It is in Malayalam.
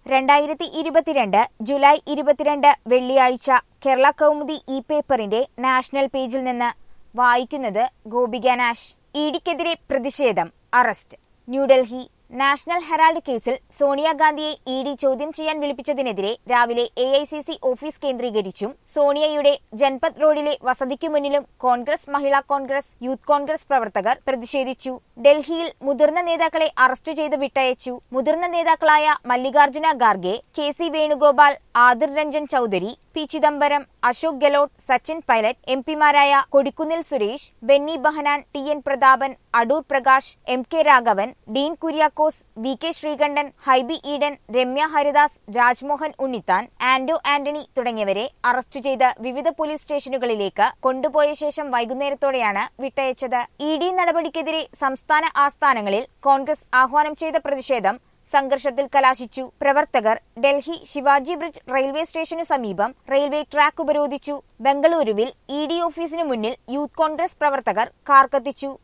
രണ്ടായിരത്തി ഇരുപത്തിരണ്ട് ജൂലൈ ഇരുപത്തിരണ്ട് വെള്ളിയാഴ്ച കേരള കൗമുദി ഇ പേപ്പറിന്റെ നാഷണൽ പേജിൽ നിന്ന് വായിക്കുന്നത് ഗോപിക നാഷ് ഇഡിക്കെതിരെ പ്രതിഷേധം അറസ്റ്റ് ന്യൂഡൽഹി നാഷണൽ ഹെറാൾഡ് കേസിൽ സോണിയാഗാന്ധിയെ ഇ ഡി ചോദ്യം ചെയ്യാൻ വിളിപ്പിച്ചതിനെതിരെ രാവിലെ A I C C office കേന്ദ്രീകരിച്ചും സോണിയയുടെ ജൻപത് റോഡിലെ വസതിക്കു മുന്നിലും കോൺഗ്രസ് മഹിളാ കോൺഗ്രസ് യൂത്ത് കോൺഗ്രസ് പ്രവർത്തകർ പ്രതിഷേധിച്ചു ഡൽഹിയിൽ മുതിർന്ന നേതാക്കളെ അറസ്റ്റ് ചെയ്ത് വിട്ടയച്ചു മുതിർന്ന നേതാക്കളായ Mallikarjuna Kharge K C Venugopal Adhir Ranjan Chowdhury P Chidambaram Ashok Gehlot Sachin Pilot M പിമാരായ Kodikunnil Suresh Benny Behanan T N Prathapan Adoor Prakash M K Raghavan Dean Kuriakose V K Sreekandan Hibi Eden Ramya Haridas Rajmohan Unnithan Anto Antony തുടങ്ങിയവരെ അറസ്റ്റ് ചെയ്ത് വിവിധ പോലീസ് സ്റ്റേഷനുകളിലേക്ക് കൊണ്ടുപോയ ശേഷം വൈകുന്നേരത്തോടെയാണ് വിട്ടയച്ചത് ഇ ഡി നടപടിക്കെതിരെ സംസ്ഥാന ആസ്ഥാനങ്ങളിൽ കോൺഗ്രസ് ആഹ്വാനം ചെയ്ത പ്രതിഷേധം സംഘർഷത്തിൽ കലാശിച്ചു പ്രവർത്തകർ ഡൽഹി ശിവാജി ബ്രിഡ്ജ് റെയിൽവേ സ്റ്റേഷനു സമീപം റെയിൽവേ ട്രാക്ക് ഉപരോധിച്ചു ബംഗളൂരുവിൽ ഇ ഡി ഓഫീസിനു മുന്നിൽ യൂത്ത് കോൺഗ്രസ് പ്രവർത്തകർ കാർ കത്തിച്ചു